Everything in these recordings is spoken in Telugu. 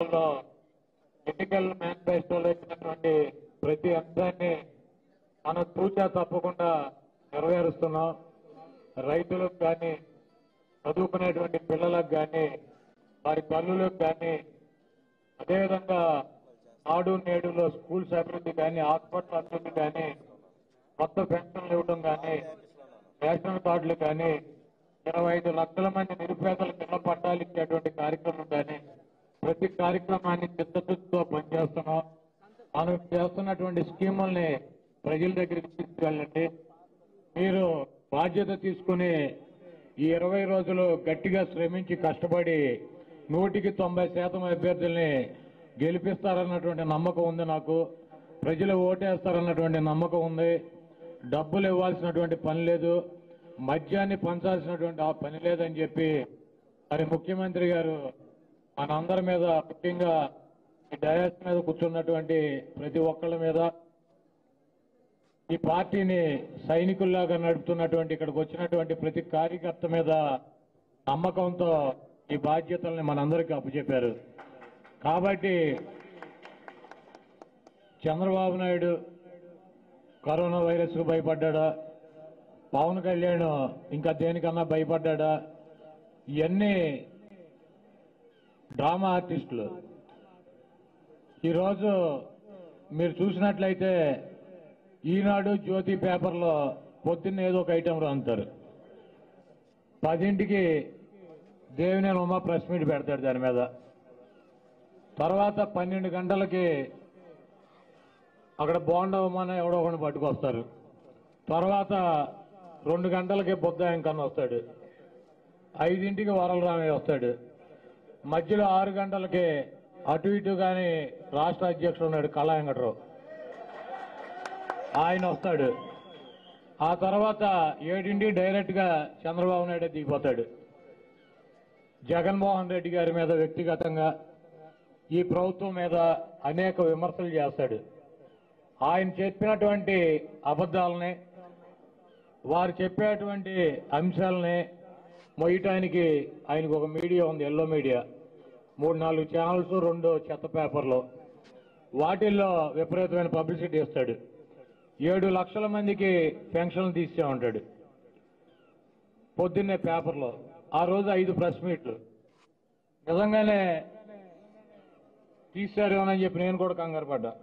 లో ఎన్నికల మేనిఫెస్టోలో ఇచ్చినటువంటి ప్రతి అంశాన్ని మనం తూచా తప్పకుండా నెరవేరుస్తున్నాం రైతులకు కానీ చదువుకునేటువంటి పిల్లలకు కానీ వారి తల్లులకు కానీ అదేవిధంగా నాడు నేడులో స్కూల్స్ అభివృద్ధి కానీ హాస్పిటల్ అభివృద్ధి కానీ కొత్త పెన్షన్లు ఇవ్వడం కానీ రేషన్ కార్డులు కానీ ఇరవై ఐదు లక్షల మంది నిరుపేదలకు ఇళ్ల పట్టాలు ఇచ్చేటువంటి కార్యక్రమం కానీ ప్రతి కార్యక్రమాన్ని చిత్తశుద్ధితో పనిచేస్తున్నాం మనం చేస్తున్నటువంటి స్కీముల్ని ప్రజల దగ్గరికి తీసుకెళ్ళండి మీరు బాధ్యత తీసుకుని ఈ ఇరవై రోజులు గట్టిగా శ్రమించి కష్టపడి నూటికి తొంభై శాతం అభ్యర్థుల్ని గెలిపిస్తారన్నటువంటి నమ్మకం ఉంది నాకు ప్రజలు ఓటేస్తారన్నటువంటి నమ్మకం ఉంది డబ్బులు ఇవ్వాల్సినటువంటి పని లేదు మద్యాన్ని పంచాల్సినటువంటి ఆ పని లేదని చెప్పి మరి ముఖ్యమంత్రి గారు మనందరి మీద ముఖ్యంగా ఈ డయాస్ మీద కూర్చున్నటువంటి ప్రతి ఒక్కళ్ళ మీద ఈ పార్టీని సైనికుల్లాగా నడుపుతున్నటువంటి ఇక్కడికి వచ్చినటువంటి ప్రతి కార్యకర్త మీద నమ్మకంతో ఈ బాధ్యతల్ని మనందరికీ అప్పచెప్పారు కాబట్టి చంద్రబాబు నాయుడు కరోనా వైరస్ కు భయపడ్డా పవన్ కళ్యాణ్ ఇంకా దేనికన్నా భయపడ్డా ఇవన్నీ డ్రామా ఆర్టిస్టులు ఈరోజు మీరు చూసినట్లయితే ఈనాడు జ్యోతి పేపర్లో పొద్దున్న ఏదో ఒక ఐటెం రాంతారు పదింటికి దేవినేని ఉమా ప్రెస్ మీట్ పెడతాడు దాని మీద తర్వాత పన్నెండు గంటలకి అక్కడ బోండా ఉమాన ఎవడో ఒకరిని పట్టుకొస్తారు తర్వాత రెండు గంటలకి బుద్ధ ఇంకన్న వస్తాడు ఐదింటికి వరలరామయ్య వస్తాడు మధ్యలో ఆరు గంటలకి అటు ఇటు కానీ రాష్ట్ర అధ్యక్షుడు ఉన్నాడు కళా వెంకటరావు ఆయన వస్తాడు ఆ తర్వాత ఏడింటి డైరెక్ట్ గా చంద్రబాబు నాయుడు దిగిపోతాడు జగన్మోహన్ రెడ్డి గారి మీద వ్యక్తిగతంగా ఈ ప్రభుత్వం మీద అనేక విమర్శలు చేస్తాడు ఆయన చెప్పినటువంటి అబద్ధాలని వారు చెప్పేటువంటి అంశాలని మొయ్యటానికి ఆయనకు ఒక మీడియా ఉంది ఎల్లో మీడియా మూడు నాలుగు ఛానల్స్ రెండు చెత్త పేపర్లు వాటిల్లో విపరీతమైన పబ్లిసిటీ ఇస్తాడు ఏడు లక్షల మందికి పెన్షన్లు తీసే ఉంటాడు పొద్దున్నే పేపర్లో ఆ రోజు ఐదు ప్రెస్ మీట్లు నిజంగానే తీశారేమోనని చెప్పి నేను కూడా కంగారు పడ్డా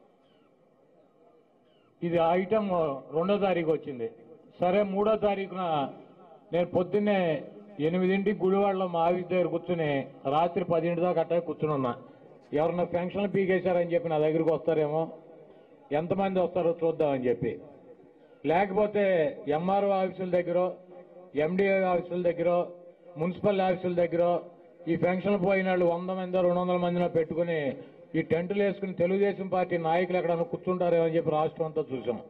ఇది ఐటమ్ రెండో తారీఖు వచ్చింది సరే మూడో తారీఖున నేను పొద్దున్నే ఎనిమిదింటికి గుడివాడలో మా ఆఫీస్ దగ్గర కూర్చుని రాత్రి పదింటి దాకా అట్టే కూర్చుని ఉన్నా ఎవరన్నా పెన్షన్లు పీకేశారని చెప్పి నా దగ్గరికి వస్తారేమో ఎంతమంది వస్తారో చూద్దామని చెప్పి లేకపోతే ఎంఆర్ఓ ఆఫీసుల దగ్గర ఎండిఓ ఆఫీసుల దగ్గర మున్సిపల్ ఆఫీసుల దగ్గర ఈ పెన్షన్లు పోయిన వాళ్ళు వంద మంది రెండు వందల మందిలో పెట్టుకుని ఈ టెంటులు వేసుకుని తెలుగుదేశం పార్టీ నాయకులు ఎక్కడన్నా కూర్చుంటారేమో అని చెప్పి రాష్ట్రం అంతా చూసాం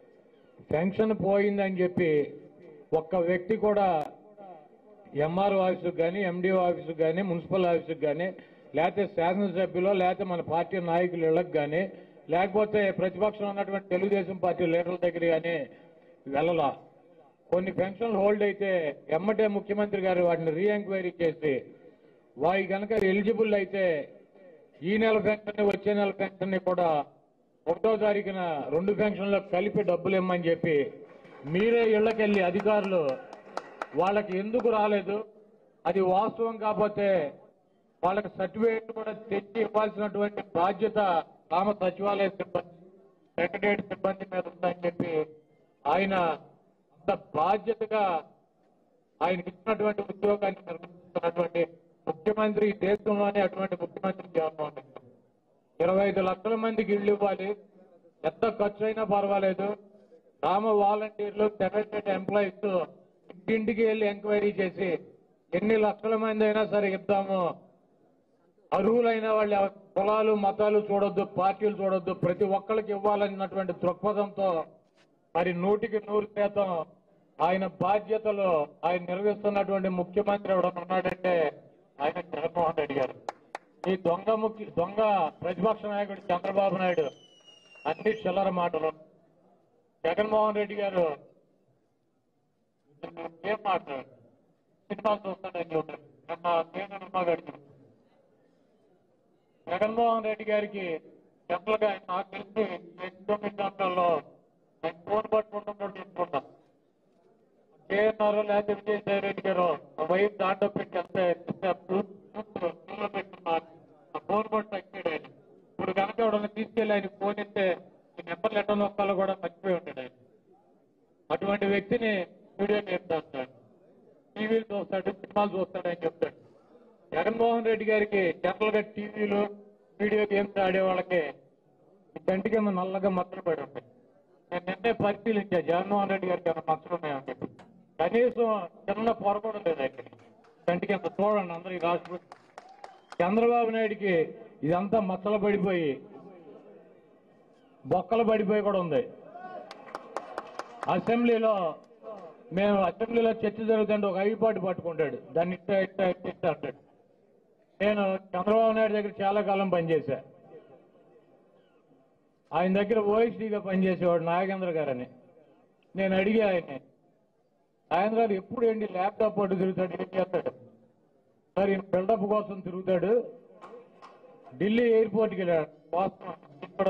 పెన్షన్ పోయిందని చెప్పి ఒక్క వ్యక్తి కూడా ఎంఆర్ఓ ఆఫీసుకు కానీ ఎండిఓ ఆఫీసుకు కానీ మున్సిపల్ ఆఫీసుకు కానీ లేకపోతే శాసనసభ్యులు లేకపోతే మన పార్టీ నాయకుల ఇళ్ళకి కానీ లేకపోతే ప్రతిపక్షంలో ఉన్నటువంటి తెలుగుదేశం పార్టీ లీడర్ల దగ్గర కానీ వెళ్ళలా కొన్ని పెన్షన్లు హోల్డ్ అయితే ఎమ్మటే ముఖ్యమంత్రి గారు వాటిని రీ ఎంక్వైరీ చేసి వాయి కనుక ఎలిజిబుల్ అయితే ఈ నెల పెన్షన్ వచ్చే నెల పెన్షన్ కూడా ఒకటో తారీఖున రెండు పెన్షన్లు కలిపి డబ్బులు ఇమ్మని చెప్పి మీరే ఇళ్లకెళ్ళి అధికారులు వాళ్ళకి ఎందుకు రాలేదు అది వాస్తవం కాకపోతే వాళ్ళకి సర్టిఫికేట్ కూడా తెచ్చి ఇవ్వాల్సినటువంటి బాధ్యత గ్రామ సచివాలయ సిబ్బంది సెక్రటరియట్ సిబ్బంది మీద ఉందని చెప్పి ఆయన అంత బాధ్యతగా ఆయనకి ఇచ్చినటువంటి ఉద్యోగాన్ని నిర్వహిస్తున్నటువంటి ముఖ్యమంత్రి ఈ దేశంలోనే అటువంటి ముఖ్యమంత్రి జగన్మోహన్ రెడ్డి ఇరవై ఐదు లక్షల మందికి ఇళ్లు ఇవ్వాలి ఎంత ఖర్చు అయినా పర్వాలేదు గ్రామ వాలంటీర్లు సెక్రటరీ ఎంప్లాయీస్ ఇంటింటికి వెళ్ళి ఎంక్వైరీ చేసి ఎన్ని లక్షల మంది అయినా సరే ఇద్దాము అర్హులైన వాళ్ళ కులాలు మతాలు చూడొద్దు పార్టీలు చూడొద్దు ప్రతి ఒక్కరికి ఇవ్వాలన్నటువంటి దృక్పథంతో మరి నూటికి నూరు శాతం ఆయన బాధ్యతలు ఆయన నిర్వహిస్తున్నటువంటి ముఖ్యమంత్రి ఎవడన్నా ఉన్నాడంటే ఆయన జగన్మోహన్ రెడ్డి గారు ఈ దొంగ ముఖ్య దొంగ ప్రతిపక్ష నాయకుడు చంద్రబాబు నాయుడు అన్ని చిల్లర మాటలు జగన్మోహన్ రెడ్డి గారు ఏం మాట్లాడు సినిమాలు చూస్తాడని చెప్పారు నిన్న నేను సినిమా గడిచి జగన్మోహన్ రెడ్డి గారికి జనరల్ గా నాకు తెలిసి ఎనిమిది తొమ్మిది గంటల్లో ఆయన ఫోన్ పట్టుకుంటున్నట్టు చెప్పుకుంటా కేఎన్ఆర్ లేకపోతే విజయసాయి రెడ్డి గారు ఆ వైపు దాంట్లో పెట్టి అంతే పెట్టున్నారు ఆ ఫోన్ కూడా తగ్గాడు ఆయన ఇప్పుడు కనుక ఎవడన్నా తీసుకెళ్ళి ఆయన ఫోన్ ఇస్తే ఈ నెంబర్లు ఎట్ట నొక్కాలో కూడా మర్చిపోయి ఉంటాడు ఆయన అటువంటి వ్యక్తిని వీడియో గేమ్ చేస్తాడు టీవీలు చూస్తాడు సినిమాలు చూస్తాడు అని చెప్తాడు జగన్మోహన్ రెడ్డి గారికి జనరల్ గా టీవీలు వీడియో గేమ్స్ ఆడే వాళ్ళకి ఈ కంటి కింద నల్లగా మచ్చలు పడి ఉంటాయి నేను నిన్నే పరిశీలించా జగన్మోహన్ రెడ్డి గారికి ఏమైనా మచ్చలు ఉన్నాయని చెప్పి కనీసం చిన్న పొర కూడా లేదు ఇక్కడ కంటి కింద చూడండి అందరూ ఈ రాష్ట్ర చంద్రబాబు నాయుడికి ఇదంతా మచ్చలు పడిపోయి బొక్కలు పడిపోయి కూడా ఉంది అసెంబ్లీలో మేము అసెంబ్లీలో చర్చ జరుగుతుంటే ఒక ఐపాటి పట్టుకుంటాడు దాన్ని ఇట్ట ఇట్ట ఇట్ట ఇట్ట అంటాడు నేను చంద్రబాబు నాయుడు దగ్గర చాలా కాలం పనిచేశా ఆయన దగ్గర ఓఎస్డీగా పనిచేసేవాడు నాగేంద్ర గారని నేను అడిగా ఆయన్ని నాగేంద్ర గారు ఎప్పుడు ఏంటి ల్యాప్టాప్ పట్టు తిరుగుతాడు ఏం చేస్తాడు సార్ ఈయన బిల్డప్ కోసం తిరుగుతాడు ఢిల్లీ ఎయిర్పోర్ట్కి వెళ్ళాడు వాస్తవం ఇక్కడ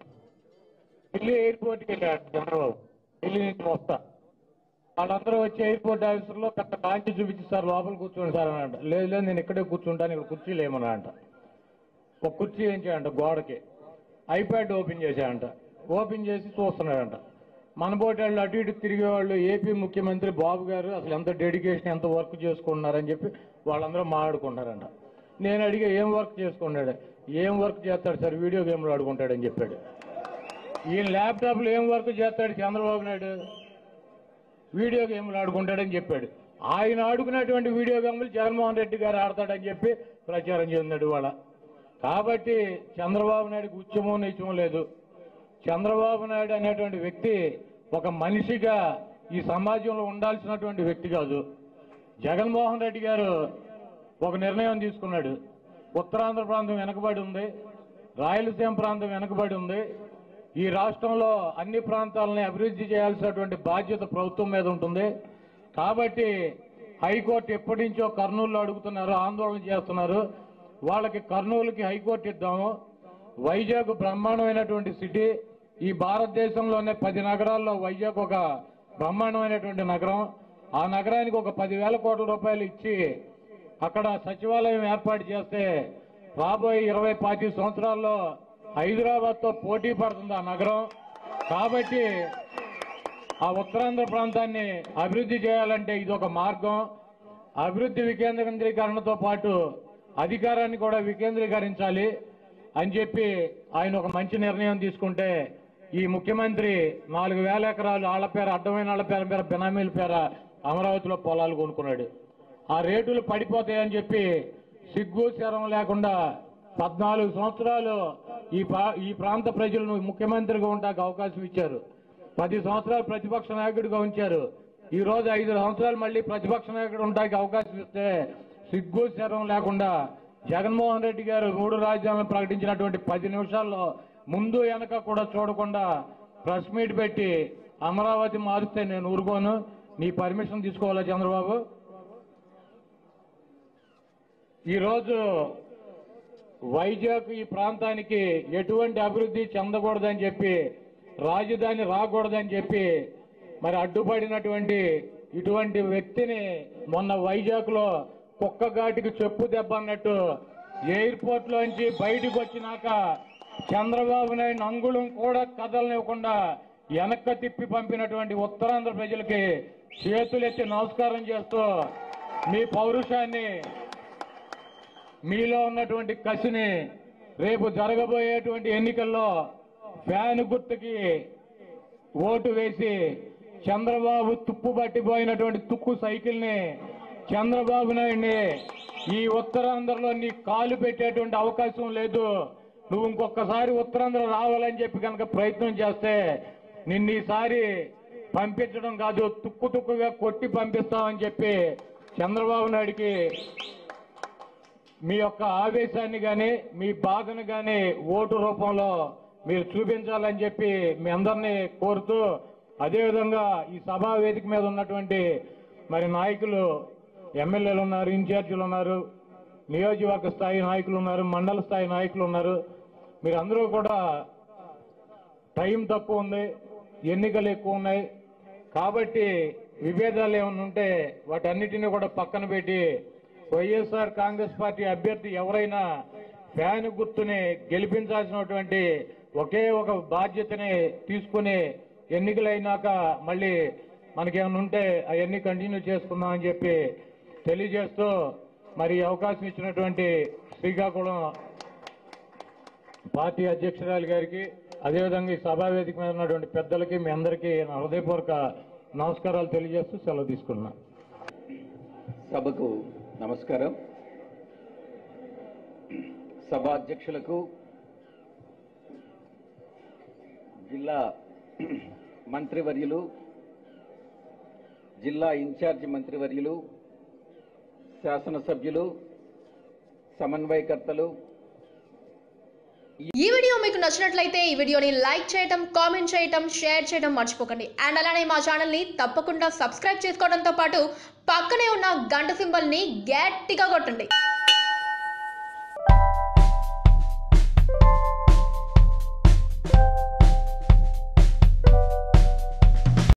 ఢిల్లీ ఎయిర్పోర్ట్కి వెళ్ళాడు చంద్రబాబు ఢిల్లీ నుంచి వస్తా వాళ్ళందరూ వచ్చి ఎయిర్పోర్ట్ ఆఫీసర్లో పెద్ద కాంచి చూపించి సార్ లోపల కూర్చోండి సార్ అని అంట లేదు లేదు నేను ఇక్కడే కూర్చుంటాను ఇక్కడ కుర్చీ లేమన్నా అంట ఒక కుర్చీ ఏం చేయంట గోడకి ఐప్యాడ్ ఓపెన్ చేశాడంట ఓపెన్ చేసి చూస్తున్నాడంట మన వాళ్ళు అటు ఇటు తిరిగేవాళ్ళు ఏపీ ముఖ్యమంత్రి బాబు గారు అసలు ఎంత డెడికేషన్ ఎంత వర్క్ చేసుకుంటున్నారని చెప్పి వాళ్ళందరూ మాట్లాడుకుంటారంట నేను అడిగా ఏం వర్క్ చేసుకున్నాడు ఏం వర్క్ చేస్తాడు సార్ వీడియో గేమ్లు ఆడుకుంటాడని చెప్పాడు ఈయన ల్యాప్టాప్లో ఏం వర్క్ చేస్తాడు చంద్రబాబు నాయుడు వీడియో గేమ్లు ఆడుకుంటాడని చెప్పాడు ఆయన ఆడుకున్నటువంటి వీడియో గేమ్లు జగన్మోహన్ రెడ్డి గారు ఆడతాడని చెప్పి ప్రచారం చెందాడు వాళ్ళ కాబట్టి చంద్రబాబు నాయుడుకి ఉద్యమం నిత్యం లేదు చంద్రబాబు నాయుడు అనేటువంటి వ్యక్తి ఒక మనిషిగా ఈ సమాజంలో ఉండాల్సినటువంటి వ్యక్తి కాదు జగన్మోహన్ రెడ్డి గారు ఒక నిర్ణయం తీసుకున్నాడు ఉత్తరాంధ్ర ప్రాంతం వెనకబడి ఉంది రాయలసీమ ప్రాంతం వెనకబడి ఉంది ఈ రాష్ట్రంలో అన్ని ప్రాంతాలని అభివృద్ధి చేయాల్సినటువంటి బాధ్యత ప్రభుత్వం మీద ఉంటుంది కాబట్టి హైకోర్టు ఎప్పటి నుంచో కర్నూలులో అడుగుతున్నారు ఆందోళన చేస్తున్నారు వాళ్ళకి కర్నూలుకి హైకోర్టు ఇద్దాము వైజాగ్ బ్రహ్మాండమైనటువంటి సిటీ ఈ భారతదేశంలోనే పది నగరాల్లో వైజాగ్ ఒక బ్రహ్మాండమైనటువంటి నగరం ఆ నగరానికి ఒక పదివేల కోట్ల రూపాయలు ఇచ్చి అక్కడ సచివాలయం ఏర్పాటు చేస్తే రాబోయే ఇరవై పాతి సంవత్సరాల్లో హైదరాబాద్ తో పోటీ పడుతుంది ఆ నగరం కాబట్టి ఆ ఉత్తరాంధ్ర ప్రాంతాన్ని అభివృద్ధి చేయాలంటే ఇది ఒక మార్గం అభివృద్ధి వికేంద్రీకరణతో పాటు అధికారాన్ని కూడా వికేంద్రీకరించాలి అని చెప్పి ఆయన ఒక మంచి నిర్ణయం తీసుకుంటే ఈ ముఖ్యమంత్రి నాలుగు వేల ఎకరాలు ఆళ్ల పేర అడ్డమైన ఆళ్ల పేర పేర బినామీల పేర అమరావతిలో పొలాలు కొనుక్కున్నాడు ఆ రేటులు పడిపోతాయని చెప్పి సిగ్గు శరం లేకుండా పద్నాలుగు సంవత్సరాలు ఈ ప్రా- ఈ ప్రాంత ప్రజలను ముఖ్యమంత్రిగా ఉండడానికి అవకాశం ఇచ్చారు పది సంవత్సరాలు ప్రతిపక్ష నాయకుడిగా ఉంచారు ఈ రోజు ఐదు సంవత్సరాలు మళ్ళీ ప్రతిపక్ష నాయకుడు ఉండడానికి అవకాశం ఇస్తే సిగ్గు శరం లేకుండా జగన్మోహన్ రెడ్డి గారు మూడు రాజ్యాలను ప్రకటించినటువంటి పది నిమిషాల్లో ముందు వెనక కూడా చూడకుండా ప్రెస్ మీట్ పెట్టి అమరావతి మారిస్తే నేను ఊరుకోను నీ పర్మిషన్ తీసుకోవాలా చంద్రబాబు ఈరోజు వైజాగ్ ఈ ప్రాంతానికి ఎటువంటి అభివృద్ధి చెందకూడదని చెప్పి రాజధాని రాకూడదని చెప్పి మరి అడ్డుపడినటువంటి ఇటువంటి వ్యక్తిని మొన్న వైజాగ్ లో కుక్క ఘాటికి చెప్పు దెబ్బ అన్నట్టు ఎయిర్పోర్ట్ లోంచి బయటకు వచ్చినాక చంద్రబాబు నాయుడు అంగుళం కూడా కదలనివ్వకుండా వెనక్కి తిప్పి పంపినటువంటి ఉత్తరాంధ్ర ప్రజలకి చేతులెత్తి నమస్కారం చేస్తూ మీ పౌరుషాన్ని మీలో ఉన్నటువంటి కసిని రేపు జరగబోయేటువంటి ఎన్నికల్లో ఫ్యాన్ గుర్తుకి ఓటు వేసి చంద్రబాబు తుప్పు పట్టిపోయినటువంటి తుక్కు సైకిల్ ని చంద్రబాబు నాయుడిని ఈ ఉత్తరాంధ్రలో నీ కాలు పెట్టేటువంటి అవకాశం లేదు నువ్వు ఇంకొకసారి ఉత్తరాంధ్ర రావాలని చెప్పి కనుక ప్రయత్నం చేస్తే నిన్ను ఈసారి పంపించడం కాదు తుక్కు తుక్కుగా కొట్టి పంపిస్తామని చెప్పి చంద్రబాబు నాయుడికి మీ యొక్క ఆవేశాన్ని కానీ మీ బాధను కానీ ఓటు రూపంలో మీరు చూపించాలని చెప్పి మీ అందరినీ కోరుతూ అదేవిధంగా ఈ సభా వేదిక మీద ఉన్నటువంటి మరి నాయకులు ఎమ్మెల్యేలు ఉన్నారు ఇన్ఛార్జీలు ఉన్నారు నియోజకవర్గ స్థాయి నాయకులు ఉన్నారు మండల స్థాయి నాయకులు ఉన్నారు మీరందరూ కూడా టైం తక్కువ ఉంది ఎన్నికలు ఎక్కువ ఉన్నాయి కాబట్టి విభేదాలు ఏమైనా ఉంటే వాటన్నిటిని కూడా పక్కన పెట్టి వైఎస్ఆర్ కాంగ్రెస్ పార్టీ అభ్యర్థి ఎవరైనా ఫ్యాన్ గుర్తుని గెలిపించాల్సినటువంటి ఒకే ఒక బాధ్యతని తీసుకుని ఎన్నికలైనాక మళ్ళీ మనకేమైనా ఉంటే అవన్నీ కంటిన్యూ చేసుకుందామని చెప్పి తెలియజేస్తూ మరి ఈ అవకాశం ఇచ్చినటువంటి శ్రీకాకుళం పార్టీ అధ్యక్షురాలు గారికి అదేవిధంగా ఈ సభా వేదిక మీద ఉన్నటువంటి పెద్దలకి మీ అందరికీ నా హృదయపూర్వక నమస్కారాలు తెలియజేస్తూ సెలవు తీసుకున్నా సభకు నమస్కారం సభ అధ్యక్షులకు జిల్లా మంత్రివర్యులు జిల్లా ఇన్ఛార్జి మంత్రివర్యులు శాసనసభ్యులు సమన్వయకర్తలు ఈ వీడియో మీకు నచ్చినట్లయితే ఈ వీడియోని లైక్ చేయటం కామెంట్ చేయటం షేర్ చేయడం మర్చిపోకండి అండ్ అలానే మా ఛానల్ని తప్పకుండా సబ్స్క్రైబ్ చేసుకోవడంతో పాటు పక్కనే ఉన్న గంట సింబల్ని గట్టిగా కొట్టండి